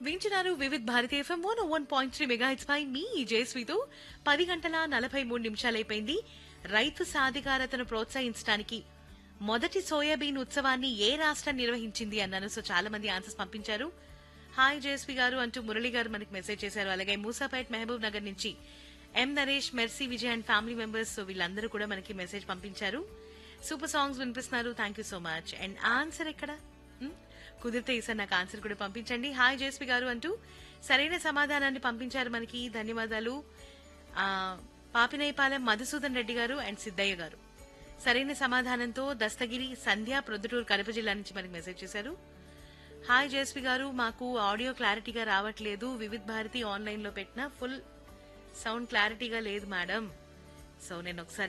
వింటున్నారు Vividh Bharati FM one one point three mega పై మీ జయశ్రీతో పది గంటల నలభై మూడు నిమిషాలైపోయింది రైతు సాధికారతను ప్రోత్సహించడానికి మొదటి సోయాబీన్ ఉత్సవాన్ని ఏ రాష్ట్రం నిర్వహించింది అన్నాను సో చాలా మంది ఆన్సర్స్ పంపించారు హాయ్ జయశ్రీ గారు అంటూ మురళి గారు మనకి మెసేజ్ చేశారు అలాగే మూసాపేట్ మహబూబ్ నగర్ నుంచి M Naresh Mercy Vijay and family members so వీళ్ళందరూ కూడా మనకి మెసేజ్ పంపించారు సూపర్ సాంగ్స్ వినిపిస్తున్నారు thank you so much and answer ఎక్కడ హ్మ్? కుదిరితే ఈసారి నాకు ఆన్సర్ కూడా పంపించండి హాయ్ జేస్వి గారు అంటూ సరైన సమాధానాన్ని పంపించారు మనకి ధన్యవాదాలు ఆ, పాపినేపాలెం మధుసూదన్ రెడ్డి గారు అండ్ సిద్ధయ్య గారు సరైన సమాధానంతో దస్తగిరి సంధ్య ప్రొద్దుటూరు కడప జిల్లా నుంచి మనకి మెసేజ్ చేశారు హాయ్ జేస్వి గారు మాకు ఆడియో క్లారిటీగా రావట్లేదు వివిధ్ భారతి ఆన్లైన్ లో పెట్టిన ఫుల్ సౌండ్ క్లారిటీగా లేదు మేడం సో నేను ఒకసారి